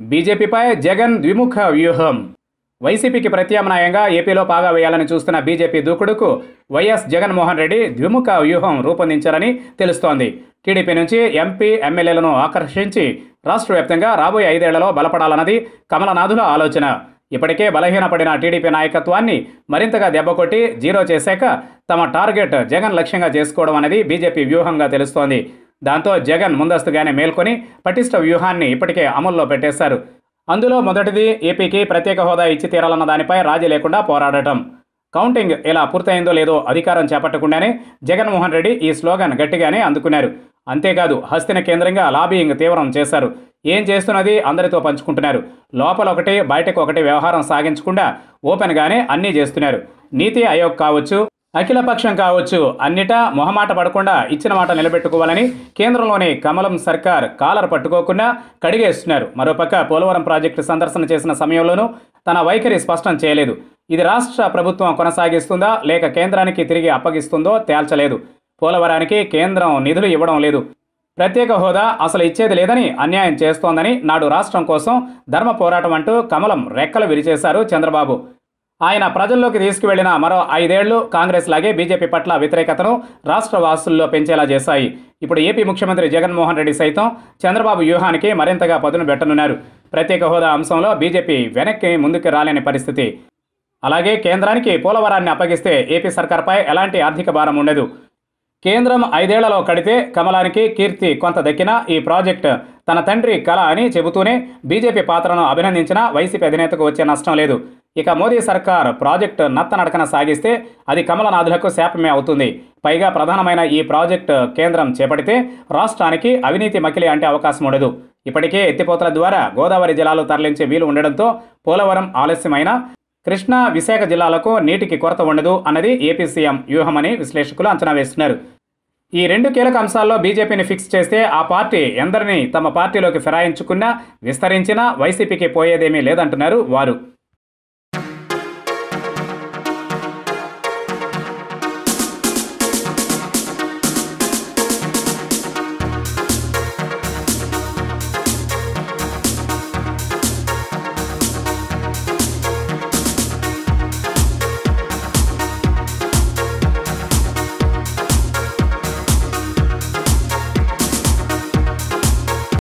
బీజేపీపై జగన్ ద్విముఖ వ్యూహం వైసీపీకి ప్రత్యామ్నాయంగా ఏపీలో పాగా వేయాలని చూస్తున్న బీజేపీ దూకుడుకు వైఎస్ జగన్మోహన్ రెడ్డి ద్విముఖ వ్యూహం రూపొందించారని తెలుస్తోంది టీడీపీ నుంచి ఎంపీ ఎమ్మెల్యేలను ఆకర్షించి రాష్ట్ర వ్యాప్తంగా రాబోయే ఐదేళ్లలో బలపడాలన్నది కమలనాథుల ఆలోచన ఇప్పటికే బలహీనపడిన టీడీపీ నాయకత్వాన్ని మరింతగా దెబ్బకొట్టి జీరో చేశాక తమ టార్గెట్ జగన్ లక్ష్యంగా చేసుకోవడం అనేది బీజేపీ వ్యూహంగా తెలుస్తోంది దాంతో జగన్ ముందస్తుగానే మేల్కొని పటిష్ట వ్యూహాన్ని ఇప్పటికే అమల్లో పెట్టేశారు అందులో మొదటిది ఏపీకి ప్రత్యేక హోదా ఇచ్చి తీరాలన్న దానిపై రాజీ లేకుండా పోరాడటం కౌంటింగ్ ఇలా పూర్తయిందో లేదో అధికారం చేపట్టకుండానే జగన్మోహన్ రెడ్డి ఈ స్లోగన్ గట్టిగానే అందుకున్నారు అంతేకాదు హస్తిన కేంద్రంగా లాబియింగ్ తీవ్రం చేశారు ఏం చేస్తున్నది అందరితో పంచుకుంటున్నారు లోపల ఒకటి బయటకు ఒకటి వ్యవహారం సాగించకుండా ఓపెన్గానే అన్నీ చేస్తున్నారు నీతి ఆయోగ్ కావచ్చు అఖిలపక్షం కావచ్చు అన్నిటా మొహమాట పడకుండా ఇచ్చిన మాట నిలబెట్టుకోవాలని కేంద్రంలోని కమలం సర్కార్ కాలర్ పట్టుకోకుండా కడిగేస్తున్నారు మరోపక్క పోలవరం ప్రాజెక్టు సందర్శన చేసిన సమయంలోనూ తన వైఖరి స్పష్టం చేయలేదు ఇది రాష్ట్ర ప్రభుత్వం కొనసాగిస్తుందా లేక కేంద్రానికి తిరిగి అప్పగిస్తుందో తేల్చలేదు పోలవరానికి కేంద్రం నిధులు ఇవ్వడం లేదు ప్రత్యేక హోదా అసలు ఇచ్చేది లేదని అన్యాయం చేస్తోందని నాడు రాష్ట్రం కోసం ధర్మ పోరాటం అంటూ కమలం రెక్కలు విరిచేశారు చంద్రబాబు ఆయన ప్రజల్లోకి తీసుకువెళ్లిన మరో ఐదేళ్లు కాంగ్రెస్ లాగే బీజేపీ పట్ల వ్యతిరేకతను రాష్ట్ర వాసుల్లో పెంచేలా చేశాయి ఇప్పుడు ఏపీ ముఖ్యమంత్రి జగన్మోహన్ రెడ్డి సైతం చంద్రబాబు వ్యూహానికి మరింతగా పదును పెట్టనున్నారు ప్రత్యేక హోదా అంశంలో బీజేపీ వెనక్కి ముందుకు రాలేని పరిస్థితి అలాగే కేంద్రానికి పోలవరాన్ని అప్పగిస్తే ఏపీ సర్కార్పై ఎలాంటి ఆర్థిక భారం ఉండదు కేంద్రం ఐదేళ్లలో కడితే కమలానికి కీర్తి కొంత దక్కినా ఈ ప్రాజెక్ట్ తన తండ్రి కళ అని చెబుతూనే బీజేపీ పాత్రను అభినందించిన వైసీపీ అధినేతకు వచ్చే నష్టం లేదు ఇక మోదీ సర్కార్ ప్రాజెక్టు నత్తనడకన సాగిస్తే అది కమలనాథులకు శాపమే అవుతుంది పైగా ప్రధానమైన ఈ ప్రాజెక్టు కేంద్రం చేపడితే రాష్ట్రానికి అవినీతి మకిలి అంటే అవకాశం ఉండదు ఇప్పటికే ఎత్తిపోతల ద్వారా గోదావరి జలాలు తరలించే వీలు ఉండడంతో పోలవరం ఆలస్యమైన కృష్ణా విశాఖ జిల్లాలకు నీటికి కొరత ఉండదు అన్నది ఏపీ సీఎం వ్యూహమని విశ్లేషకులు అంచనా వేస్తున్నారు ఈ రెండు కీలక అంశాల్లో బీజేపీని ఫిక్స్ చేస్తే ఆ పార్టీ ఎందరిని తమ పార్టీలోకి ఫిరాయించుకున్నా విస్తరించినా వైసీపీకి పోయేదేమీ లేదంటున్నారు వారు